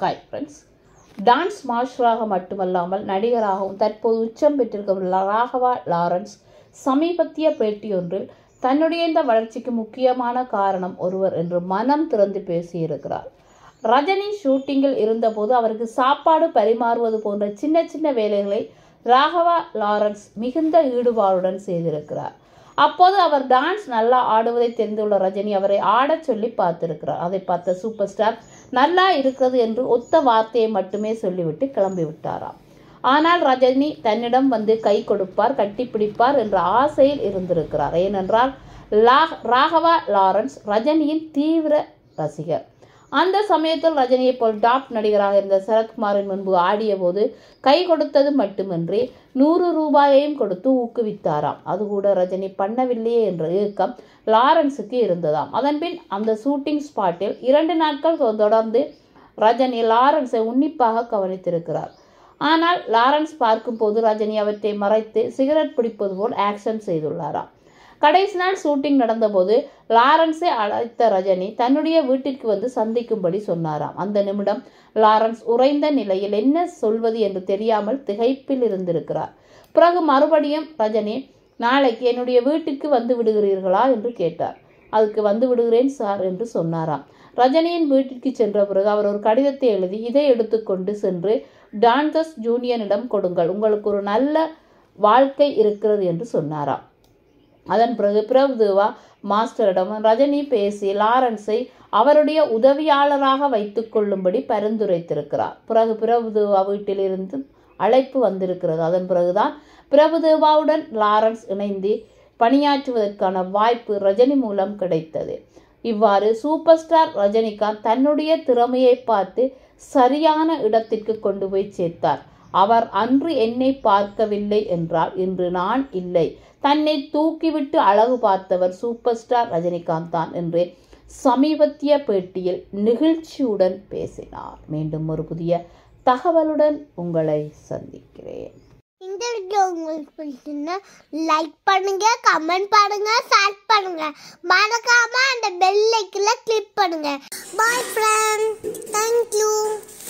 hi friends dance மாஸ்டராக மட்டுமல்லாமல் நடிகராகவும் தற்போது உச்சம் பெற்றிருக்கும் ராகவா லாரன்ஸ் சமீபத்திய பேட்டியொன்றில் தன்னுடைய இந்த வளர்ச்சிக்கு முக்கியமான காரணம் ஒருவர் என்று மனம் திறந்து பேசியிருக்கிறார் ரஜினி ஷூட்டிங்கில் இருந்தபோது அவருக்கு சாப்பாடு பரிமாறுவது போன்ற சின்ன சின்ன வேலைகளை ராகவா லாரன்ஸ் மிகுந்த ஈடுபாடுடன் செய்திருக்கிறார் அப்போது அவர் டான்ஸ் நல்லா ஆடுவதை தெரிந்துள்ள ரஜினி அவரை ஆடச் சொல்லி பார்த்திருக்கிறார் அதை பார்த்த சூப்பர் ஸ்டார் நல்லா இருக்கிறது என்று ஒத்த வார்த்தையை மட்டுமே சொல்லிவிட்டு கிளம்பி விட்டாராம் ஆனால் ரஜினி தன்னிடம் வந்து கை கொடுப்பார் கட்டிப்பிடிப்பார் என்ற ஆசையில் இருந்திருக்கிறார் ஏனென்றால் லா ராகவா லாரன்ஸ் ரஜினியின் தீவிர ரசிகர் அந்த சமயத்தில் ரஜினியை போல் டாப் நடிகராக இருந்த சரத்குமாரின் முன்பு ஆடிய போது கை கொடுத்தது மட்டுமின்றி நூறு ரூபாயையும் கொடுத்து ஊக்குவித்தாராம் அது கூட ரஜினி பண்ணவில்லையே என்ற ஏக்கம் லாரன்ஸுக்கு இருந்ததாம் அதன்பின் அந்த ஷூட்டிங் ஸ்பாட்டில் இரண்டு நாட்கள் தொடர்ந்து ரஜினி லாரன்ஸை உன்னிப்பாக கவனித்திருக்கிறார் ஆனால் லாரன்ஸ் பார்க்கும்போது ரஜினி அவற்றை மறைத்து சிகரெட் பிடிப்பது போல் ஆக்ஷன் செய்துள்ளாராம் கடைசி நாள் ஷூட்டிங் நடந்தபோது லாரன்ஸை அழைத்த ரஜினி தன்னுடைய வீட்டிற்கு வந்து சந்திக்கும்படி சொன்னாராம் அந்த நிமிடம் லாரன்ஸ் உறைந்த நிலையில் என்ன சொல்வது என்று தெரியாமல் திகைப்பில் இருந்திருக்கிறார் பிறகு மறுபடியும் ரஜினி நாளைக்கு என்னுடைய வீட்டுக்கு வந்து விடுகிறீர்களா என்று கேட்டார் அதுக்கு வந்து விடுகிறேன் சார் என்று சொன்னாராம் ரஜினியின் வீட்டிற்கு சென்ற பிறகு அவர் ஒரு கடிதத்தை எழுதி இதை எடுத்துக்கொண்டு சென்று டான்தஸ் ஜூனியனிடம் கொடுங்கள் உங்களுக்கு ஒரு நல்ல வாழ்க்கை இருக்கிறது என்று சொன்னாராம் அதன் பிறகு பிரபுதேவா மாஸ்டரிடம் ரஜினி பேசி லாரன்ஸை அவருடைய உதவியாளராக வைத்துக் கொள்ளும்படி பரிந்துரைத்திருக்கிறார் பிறகு பிரபுதேவா வீட்டிலிருந்து அழைப்பு வந்திருக்கிறது அதன் பிறகுதான் பிரபுதேவாவுடன் லாரன்ஸ் இணைந்து பணியாற்றுவதற்கான வாய்ப்பு ரஜினி மூலம் கிடைத்தது இவ்வாறு சூப்பர் ஸ்டார் ரஜினிகாந்த் தன்னுடைய திறமையை பார்த்து சரியான இடத்திற்கு கொண்டு போய் சேர்த்தார் அவர் அன்று என்னை பார்க்கவில்லை என்றால் இன்று நான் இல்லை தன்னை தூக்கிவிட்டு அழகு பார்த்தவர் சூப்பர் ஸ்டார் ரஜினிகாந்த் தான் என்று சமீபத்திய பேட்டியில் நிகழ்ச்சியுடன் பேசினார் மீண்டும் ஒரு புதிய தகவலுடன் உங்களை சந்திக்கிறேன் இந்த வீடியோ உங்களுக்கு பிடிச்சிருந்தா லைக் பண்ணுங்க கமெண்ட் பண்ணுங்க ஷேர் பண்ணுங்க மறக்காம அந்த பெல் ஐக்கன்ல கிளிக் பண்ணுங்க பாய் ஃப்ரெண்ட் தேங்க்யூ